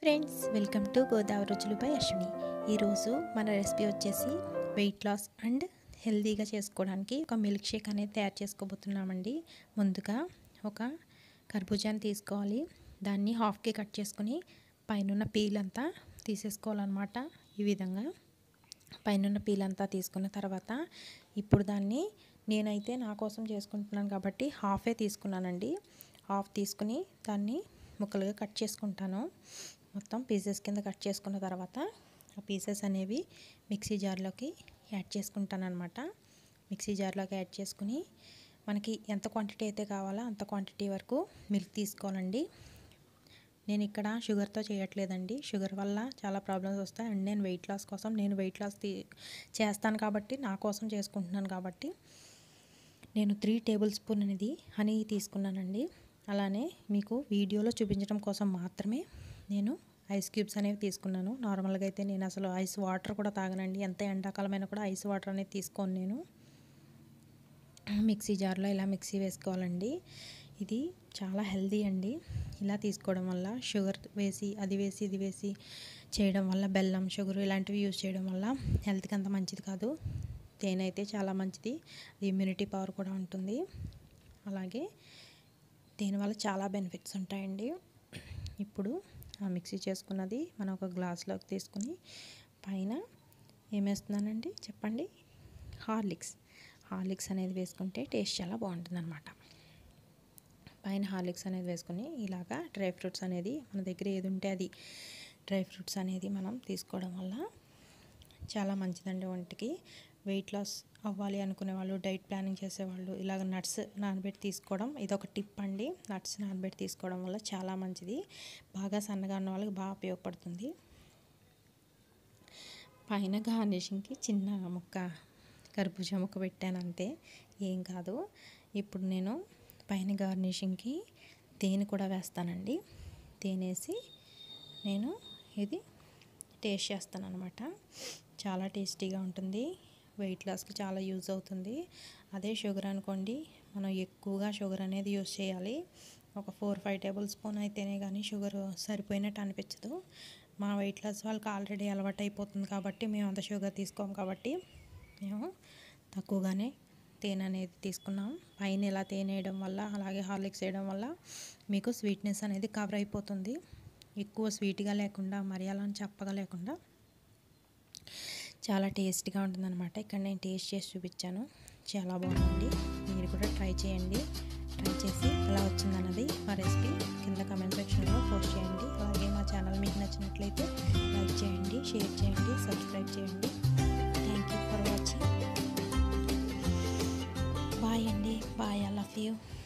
friends welcome to Godavari రుచులు by Ashwini ఈరోజు మన రెసిపీ వచ్చేసి వెయిట్ లాస్ అండ్ హెల్తీగా చేసుకోవడానికి ఒక మిల్క్ షేక్ అనేది తయారు చేసుకోబోతున్నామండి ముందుగా ఒక కర్బూజాని తీసుకోవాలి దాన్ని హాఫ్కి కట్ చేసుకుని పైన పీల్ అంతా తీసేసుకోవాలన్నమాట ఈ విధంగా పైన పీల్ అంతా తీసుకున్న తర్వాత ఇప్పుడు దాన్ని నేనైతే నా కోసం చేసుకుంటున్నాను కాబట్టి హాఫే తీసుకున్నానండి హాఫ్ తీసుకుని దాన్ని ముక్కలుగా కట్ చేసుకుంటాను మొత్తం పీసెస్ కింద కట్ చేసుకున్న తర్వాత ఆ పీసెస్ అనేవి మిక్సీ జార్లోకి యాడ్ చేసుకుంటాను అనమాట మిక్సీ జార్లోకి యాడ్ చేసుకుని మనకి ఎంత క్వాంటిటీ అయితే కావాలో అంత క్వాంటిటీ వరకు మిల్క్ తీసుకోవాలండి నేను ఇక్కడ షుగర్తో చేయట్లేదండి షుగర్ వల్ల చాలా ప్రాబ్లమ్స్ వస్తాయి అండ్ నేను వెయిట్ లాస్ కోసం నేను వెయిట్ లాస్ తీ చేస్తాను కాబట్టి నా కోసం చేసుకుంటున్నాను కాబట్టి నేను త్రీ టేబుల్ స్పూన్ అనేది హనీ తీసుకున్నానండి అలానే మీకు వీడియోలో చూపించడం కోసం మాత్రమే నేను ఐస్ క్యూబ్స్ అనేవి తీసుకున్నాను నార్మల్గా అయితే నేను అసలు ఐస్ వాటర్ కూడా తాగనండి ఎంత ఎండాకాలమైనా కూడా ఐస్ వాటర్ అనేది తీసుకోను నేను మిక్సీ జార్లో ఇలా మిక్సీ వేసుకోవాలండి ఇది చాలా హెల్దీ అండి ఇలా తీసుకోవడం వల్ల షుగర్ వేసి అది వేసి ఇది వేసి చేయడం వల్ల బెల్లం షుగర్ ఇలాంటివి యూజ్ చేయడం వల్ల హెల్త్కి అంత మంచిది కాదు తేనె అయితే చాలా మంచిది ఇమ్యూనిటీ పవర్ కూడా ఉంటుంది అలాగే దీనివల్ల చాలా బెనిఫిట్స్ ఉంటాయండి ఇప్పుడు ఆ మిక్సీ చేసుకున్నది మనం ఒక గ్లాస్లోకి తీసుకుని పైన ఏమేస్తున్నానండి చెప్పండి హార్లిక్స్ హార్లిక్స్ అనేది వేసుకుంటే టేస్ట్ చాలా బాగుంటుంది అనమాట పైన హార్లిక్స్ అనేది వేసుకొని ఇలాగా డ్రై ఫ్రూట్స్ అనేది మన దగ్గర ఏది ఉంటే అది డ్రై ఫ్రూట్స్ అనేది మనం తీసుకోవడం వల్ల చాలా మంచిదండి ఒంటికి వెయిట్ లాస్ అవ్వాలి అనుకునే వాళ్ళు డైట్ ప్లానింగ్ చేసేవాళ్ళు ఇలాగ నట్స్ నానబెట్టి తీసుకోవడం ఇది ఒక టిప్ అండి నట్స్ నానబెట్టి తీసుకోవడం వల్ల చాలా మంచిది బాగా సన్నగా ఉన్న వాళ్ళకి బాగా ఉపయోగపడుతుంది పైన గార్నిషింగ్కి చిన్న ముక్క కర్బూజా ముక్క పెట్టాను అంతే ఏం కాదు ఇప్పుడు నేను పైన గార్నిషింగ్కి తేనె కూడా వేస్తానండి తేనె వేసి నేను ఇది టేస్ట్ చేస్తాను అనమాట చాలా టేస్టీగా ఉంటుంది వెయిట్ లాస్కి చాలా యూజ్ అవుతుంది అదే షుగర్ అనుకోండి మనం ఎక్కువగా షుగర్ అనేది యూజ్ చేయాలి ఒక ఫోర్ ఫైవ్ టేబుల్ స్పూన్ అయితేనే కానీ షుగర్ సరిపోయినట్టు అనిపించదు మా వెయిట్ లాస్ వాళ్ళకి ఆల్రెడీ అలవాటు అయిపోతుంది కాబట్టి మేము అంత షుగర్ తీసుకోం కాబట్టి మేము తక్కువగానే తేనె అనేది తీసుకున్నాం పైన ఇలా తేనె వేయడం వల్ల అలాగే హార్లిక్స్ వేయడం వల్ల మీకు స్వీట్నెస్ అనేది కవర్ అయిపోతుంది ఎక్కువ స్వీట్గా లేకుండా మరి అలా చప్పగా లేకుండా చాలా టేస్ట్గా ఉంటుందన్నమాట ఇక్కడ నేను టేస్ట్ చేసి చూపించాను చాలా బాగుంది మీరు కూడా ట్రై చేయండి ట్రై చేసి ఎలా వచ్చిందన్నది మా రెసిపీ కింద కమెంట్ సెక్షన్లో పోస్ట్ చేయండి అలాగే మా ఛానల్ మీకు నచ్చినట్లయితే లైక్ చేయండి షేర్ చేయండి సబ్స్క్రైబ్ చేయండి thank you for watching bye అండి బాయ్ ఐ లవ్ యూ